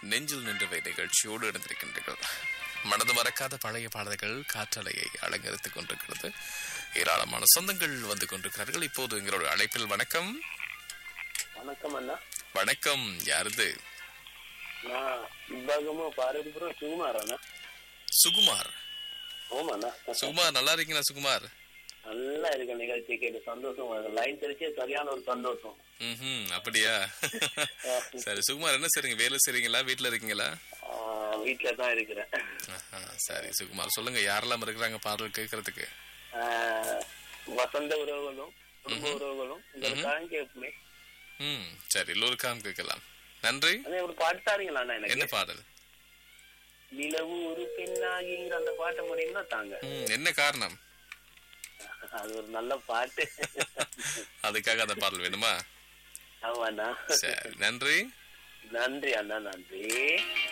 நெஞ்சில் நின்றவை நிகழ்ச்சியோடு இணைந்திருக்கின்றீர்கள் மனது மறக்காத பழைய பாடல்கள் காற்றலையை அலங்கரித்துக் கொண்டிருக்கிறது ஏராளமான சொந்தங்கள் வந்து கொண்டிருக்கிறார்கள் இப்போது எங்களோட அழைப்பில் வணக்கம் வணக்கம் அண்ணா வணக்கம் யாருது நான் இவ்வாகமா பாரதிபுரம் சுகுமார் அண்ணா சுகுமார் ஆமாண்ணா சுகுமார் நல்லா இருக்கீங்களா சுகுமார் நல்லா இருக்க நிகழ்ச்சி கேட்டு சந்தோஷம் லைன் தெரிச்சே சரியான ஒரு சந்தோஷம் ம் அப்படியா சரி சுகுமார் என்ன செய்றீங்க வேலை செய்றீங்களா வீட்ல இருக்கீங்களா ஆஹ் வீட்ல தான் இருக்கிறேன் ஆஹா, சரி சுகுமார் சொல்லுங்க யாரெல்லாம் இருக்கிறாங்க பாடல் கேட்கறதுக்கு ஆஹ் வசந்த உறவுகளும் குடும்ப உறவுகளும் உங்களுக்காக கேட்புமே ம் சரி எல்லோருக்காம் கேட்கலாம் நன்றி அதே ஒரு பாட்டு தாரீங்களா அண்ணா என்ன எனக்கு பாடல் நிலவு ஒரு பெண்ணாகிங்கிற அந்த பாட்டை முடியும்னா தாங்க ம், என்ன காரணம் அது ஒரு நல்ல பாட்டு அதுக்காக அந்த பாடல் வேணுமா ஆமாண்ணா சரி நன்றி நன்றி அண்ணா நன்றி